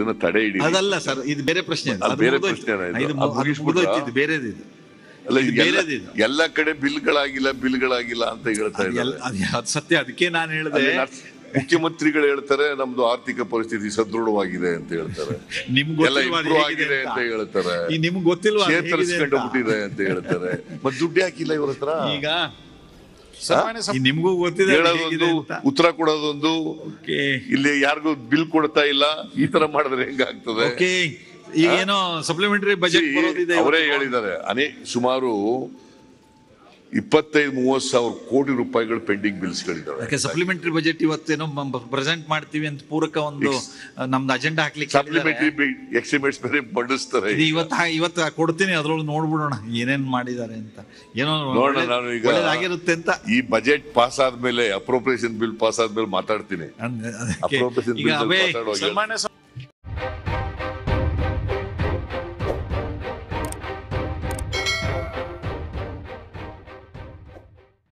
ಇದನ್ನ ತಡೆ ಹಿಡಿ ಅದಲ್ಲ ಸರ್ ಇದು ಬೇರೆ ಪ್ರಶ್ನೆ ಅದು. ಅದು ಅದು ಬೇರೆ ಮುಗ್ದೋಯ್ತು. ಪ್ರಶ್ನೆನಾ ಇದು? ಇದು ಅದು ಮು- ಅದು ಮುಗಿಸ್ಬಿಟ್ರಾ? ಮುಗ್ದೋಯ್ತು, ಇದು ಬೇರೆದು ಇದು ಅಲ್ಲ ಇದು ಇದು ಎಲ್ಲ- ಬೇರೆದು ಇದು. ಎಲ್ಲ ಕಡೆ ಬಿಲ್ಗಳಾಗಿಲ್ಲ ಬಿಲ್ಗಳಾಗಿಲ್ಲ ಅಂತ ಹೇಳ್ತಾ ಅದು ಇದ್ದಾರೆ ಎಲ್- ಅದು ಅದು ಸತ್ಯ ಅದಕ್ಕೆ ನಾನು ಹೇಳಿದೆ ಅಲ್ಲಿ ನರ್ಸ್- ಮುಖ್ಯಮಂತ್ರಿಗಳು ಹೇಳ್ತಾರೆ ನಮ್ದು ಆರ್ಥಿಕ ಪರಿಸ್ಥಿತಿ ಸದೃಢವಾಗಿದೆ ಅಂತ ಹೇಳ್ತಾರೆ ನಿಮ್ಗೆ ಎಲ್ಲ ಗೊತ್ತಿಲ್ವಾ ಅದು ಇಂಪ್ರೂವ್ ಹೇಗಿದೆ ಆಗಿದೆ ಅಂತ ಅಂತ? ಹೇಳ್ತಾರೆ ಈ ನಿಮ್ಗೆ ಗೊತ್ತಿಲ್ವಾ ಅದು ಹೇಗಿದೆ ಚೇತರಿಸ್ಕೊಂಡು ಅಂತ? ಬಿಟ್ಟಿದೆ ಅಂತ ಹೇಳ್ತಾರೆ ಮತ್ ದುಡ್ಡು ಹಾಕಿಲ್ಲ ಇವ್ರ ಹತ್ರ ಈಗ ಸನ್ಮಾನ್ಯ ಈ ನಿಮ್ಗೂ ಗೊತ್ತಿದೆ ಅದು ಹೇಗಿದೆ ಹೇಳೋದೊಂದು ಅಂತ. ಉತ್ತರ ಕೊಡೋದೊಂದು ಓಕೆ ಇಲ್ಲಿ ಯಾರಿಗೂ ಬಿಲ್ ಕೊಡ್ತಾ ಇಲ್ಲ ಈ ತರ ಮಾಡಿದ್ರೆ ಹೆಂಗಾಗ್ತದೆ ಓಕೆ ಈಗೇನೋ ಸಪ್ಲಿಮೆಂಟರಿ ಬಜೆಟ್ ಬರೋದಿದೆ ಅವರೇ ಇವತ್ತು. ಹೇಳಿದ್ದಾರೆ ಅನೇ ಸುಮಾರು ಇಪ್ಪತ್ತೈದು ಮೂವತ್ ಸಾವಿರ ಕೋಟಿ ರೂಪಾಯಿಗಳು ಪೆಂಡಿಂಗ್ ಬಿಲ್ಸ್ಗಳಿದ್ದಾವೆ ಯಾಕೆ ಸಪ್ಲಿಮೆಂಟರಿ ಬಜೆಟ್ ಇವತ್ತೇನೋ ಪ್ರೆಸೆಂಟ್ ಮಾಡ್ತೀವಿ ಅಂತ ಪೂರಕ ಒಂದು ಆ, ನಮ್ದು ಅಜೆಂಡಾ ಹಾಕ್ಲಿಕ್ಕೆ ಹೇಳಿದ್ದಾರೆ. ಸಪ್ಲಿಮೆಂಟರಿ ಎಕ್ಸಿಮೆಂಟ್ಸ್ ಬೇರೆ ಮಂಡಿಸ್ತಾರೆ ಇದು ಇವತ್ತು ಹಾ- ಇವತ್ತು ಕೊಡ್ತೀನಿ ಅದ್ರೊಳಗೆ ನೋಡ್ಬಿಡೋಣ ಏನೇನ್ ಮಾಡಿದ್ದಾರೆ ಅಂತ ಏನೋ ನೋಡೋಣ ಒಳ್ಳೆ- ನಾನು ಈಗ ಒಳ್ಳೇದಾಗಿರುತ್ತೆ ಅಂತ ಈ ಬಜೆಟ್ ಪಾಸ್ ಆದ್ಮೇಲೆ ಅಪ್ರೋಪ್ರಿಯೇಷನ್ ಬಿಲ್ ಪಾಸ್ ಆದ್ಮೇಲೆ ಮಾತಾಡ್ತೀನಿ ಅಂದ್- ಅದಕ್ಕೆ ಅಪ್ರೋಪ್ರಿಯೇಷನ್ ಈಗ ಬಿಲ್ ಅವೇ ಮಾತಾಡುವಾಗ ಸನ್ಮಾನ್ಯ